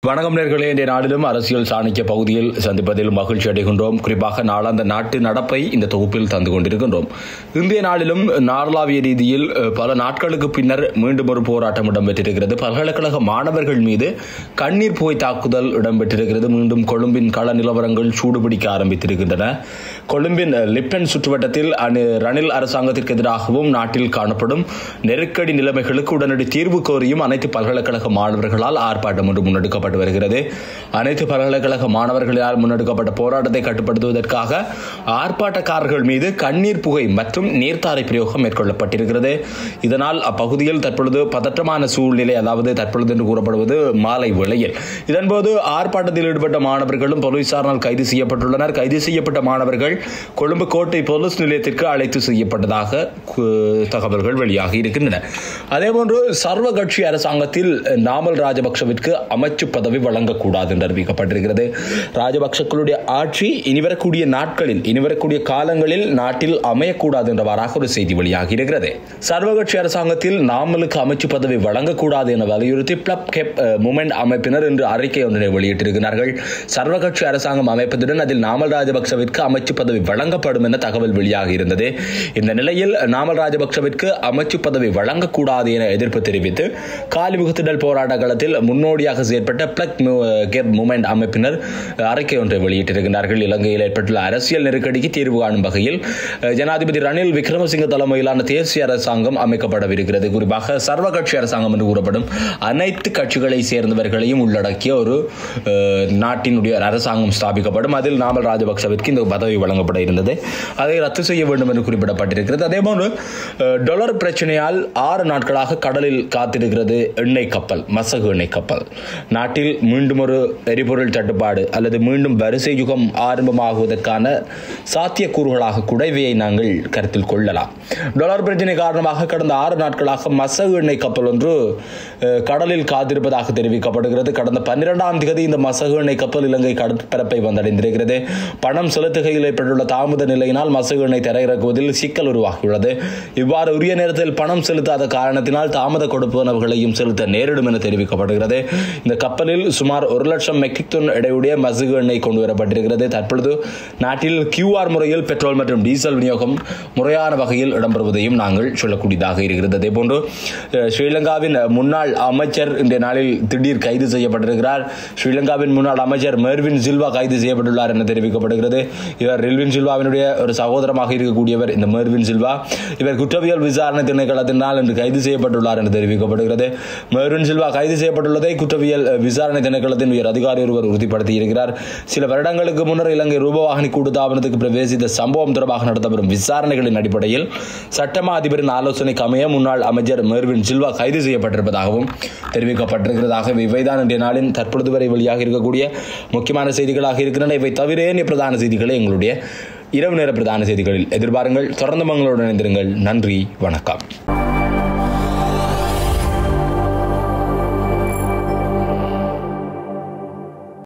வணக்கம் நேர்களே இன்றைய நாளிலும் அரசியல் சாணிக்க பகுதியில் சந்திப்பதில் மகிழ்ச்சி அடைகின்றோம் குறிப்பாக நாளாந்த நாட்டு நடப்பை இந்த தொகுப்பில் தந்து கொண்டிருக்கின்றோம் இன்றைய நாளிலும் நாடளாவிய ரீதியில் அஹ், பல நாட்களுக்கு பின்னர் மீண்டும் ஒரு போராட்டம் இடம்பெற்றிருக்கிறது பல்கலைக்கழக மாணவர்கள் மீது கண்ணீர் போய் தாக்குதல் இடம்பெற்றிருக்கிறது மீண்டும் கொழும்பின் கள நிலவரங்கள் சூடுபிடிக்க ஆரம்பித்திருக்கின்றன கொழும்பின் அஹ், லிப்டன் சுற்றுவட்டத்தில் அணு ரணில் அரசாங்கத்திற்கு எதிராகவும் நாட்டில் காணப்படும் நெருக்கடி நிலைமைகளுக்கு உடனடி தீர்வு கோரியும் அனைத்து பல்கலைக்கழக மாணவர்களால் ஆர்ப்பாட்டம் ஒன்று முன்னெடுக்கப்பட்டு வருகிறது அனைத்து பல்கலைக்கழக மாணவர்களால் முன்னெடுக்கப்பட்ட போராட்டத்தை கட்டுப்படுத்துவதற்காக ஆர்ப்பாட்டக்காரர்கள் மீது கண்ணீர் புகை மற்றும் நீர்த்தாரை பிரயோகம் மேற்கொள்ளப்பட்டிருக்கிறது இதனால் அப்பகுதியில் தற்பொழுது பதற்றமான சூழ்நிலை அதாவது தற்பொழுது என்று கூறப்படுவது மாலை வேளையில் இதன்போது ஆர்ப்பாட்டத்தில் ஈடுபட்ட மாணவர்களும் போலீசாரால் கைது செய்யப்பட்டுள்ளனர் கைது செய்யப்பட்ட மாணவர்கள் கொழும்பு கோட்டை போலீஸ் நிலையத்திற்கு அழைத்து செய்யப்பட்டதாக கு- தகவல்கள் வெளியாகி இருக்கின்றன அதேபோன்று சர்வ கட்சி அரசாங்கத்தில் நாமல் ராஜபக்சவிற்கு அமைச்சு பதவி வழங்கக்கூடாது என்று அறிவிக்கப்பட்டிருக்கிறது ராஜபக்சக்களுடைய ஆட்சி இனி வரக்கூடிய நாட்களில் இனி வரக்கூடிய காலங்களில் நாட்டில் அமையக்கூடாது என்றவாறாக ஒரு செய்தி வெளியாகி இருக்கிறது சர்வ கட்சி அரசாங்கத்தில் நாமலுக்கு அமைச்சு பதவி வழங்கக்கூடாது என வலியுறுத்தி பிளப் கெப் மூமெண்ட் அமைப்பினர் இன்று அறிக்கை ஒன்றினை வெளியிட்டிருக்கிறார்கள் சர்வ கட்சி அரசாங்கம் அமைப்பதுடன் அதில் நாமல் ராஜபக்சவிற்கு அமைச்சு பதவி வழங்கப்படும் என தகவல் வெளியாகி இருந்தது இந்த நிலையில் நாமல் ராஜபக்சவிற்கு அமைச்சு பதவி வழங்கக்கூடாது என எதிர்ப்பு தெரிவித்து காலிமுகத்திடல் போராட்ட களத்தில் முன்னோடியாக செயற்பட்ட பிளக் கெப் மூமெண்ட் அமைப்பினர் அறிக்கை ஒன்றை வெளியிட்டிருக்கிறார்கள் இலங்கையில் ஏற்பட்டுள்ள அரசியல் நெருக்கடிக்கு தீர்வு காணும் வகையில் அஹ், ஜனாதிபதி ரணில் விக்ரமசிங்க தலைமையிலான தேசிய அரசாங்கம் அமைக்கப்படவிருக்கிறது குறிப்பாக சர்வ கட்சி அரசாங்கம் என்று கூறப்படும் அனைத்து கட்சிகளை சேர்ந்தவர்களையும் உள்ளடக்கிய ஒரு அஹ், நாட்டினுடைய அரசாங்கம் ஸ்தாபிக்கப்படும் அதில் நாமல் ராஜபக்சவிற்கு இந்த பதவி வழங்கப்பட இருந்தது அதை ரத்து செய்ய வேண்டும் என்று குறிப்பிடப்பட்டிருக்கிறது அதேபோன்று அஹ், டொலர் பிரச்சனையால் ஆறு நாட்களாக கடலில் காத்திருக்கிறது எண்ணெய் கப்பல் மசகு எண்ணெய் கப்பல் நாட்டில் மீண்டும் ஒரு எரிபொருள் தட்டுப்பாடு அல்லது மீண்டும் வரிசை யுகம் ஆரம்பமாகுவதற்கான சாத்தியக்கூறுகளாக கூட இவையை நாங்கள் கருத்தில் கொள்ளலாம் டொலர் பிரச்சனை காரணமாக கடந்த ஆறு நாட்களாக மசகு எண்ணெய் கப்பல் ஒன்று அஹ், கடலில் காத்திருப்பதாக தெரிவிக்கப்படுகிறது கடந்த பன்னிரெண்டாம் தேதி இந்த மசகு எண்ணெய் கப்பல் இலங்கை கடற்பரப்பை வந்தடைந்திருக்கிறது பணம் செலுத்துகையில் ஏற்பட்டுள்ள தாமத நிலையினால் மசகு எண்ணெய் தரையிறக்குவதில் சிக்கல் உருவாகியுள்ளது இவ்வாறு உரிய நேரத்தில் பணம் செலுத்தாத காரணத்தினால் தாமத கொடுப்பனவுகளையும் செலுத்த நேரிடும் என தெரிவிக்கப்படுகிறது இந்த கப்பலில் சுமார் ஒரு லட்சம் மெட்ரிக் டன் எடையுடைய மசகு எண்ணெய் கொண்டு வரப்பட்டிருக்கிறது தற்பொழுது நாட்டில் கியூஆர் முறையில் பெட்ரோல் மற்றும் டீசல் விநியோகம் முறையான வகையில் இடம்பெறுவதையும் நாங்கள் சொல்லக்கூடியதாக இருக்கிறது அதேபோன்று அஹ், ஸ்ரீலங்காவின் முன்னாள் அமைச்சர் இன்றைய நாளில் திடீர் கைது செய்யப்பட்டிருக்கிறார் ஸ்ரீலங்காவின் முன்னாள் அமைச்சர் மெர்வின் சில்வா கைது செய்யப்பட்டுள்ளார் என தெரிவிக்கப்படுகிறது இவர் ரில்வின் சில்வாவினுடைய ஒரு சகோதரமாக இருக்கக்கூடியவர் இந்த மெர்வின் சில்வா இவர் குற்றவியல் விசாரணை திணைக்களத்தினால் இன்று கைது செய்யப்பட்டுள்ளார் என தெரிவிக்கப்படுகிறது மெர்வின் சில்வா கைது செய்யப்பட்டுள்ளதை குற்றவியல் அஹ், விசாரணை திணைக்களத்தின் உயர் அதிகாரி ஒருவர் உறுதிப்படுத்தி இருக்கிறார் சில வருடங்களுக்கு முன்னர் இலங்கை ரூபவாகினி கூட்டுத்தாபனத்துக்கு பிரவேசித்த சம்பவம் தொடர்பாக நடத்தப்படும் விசாரணைகளின் அடிப்படையில் சட்டமா அதிபரின் ஆலோசனைக்கு அமைய முன்னாள் அமைச்சர் மெர்வின் சில்வா கைது செய்யப்பட்டிருப்பதாகவும் தெரிவிக்கப்பட்டிருக்கிறதாக இவைதான் இன்றைய நாளின் தற்பொழுது வரை வெளியாக இருக்கக்கூடிய முக்கியமான செய்திகளாக இருக்கின்றன இவை தவிர ஏனைய பிரதான செய்திகளை எங்களுடைய இரவு நேர பிரதான செய்திகளில் எதிர்பாருங்கள் தொடர்ந்து மங்களோடு இணைந்திருங்கள் நன்றி வணக்கம்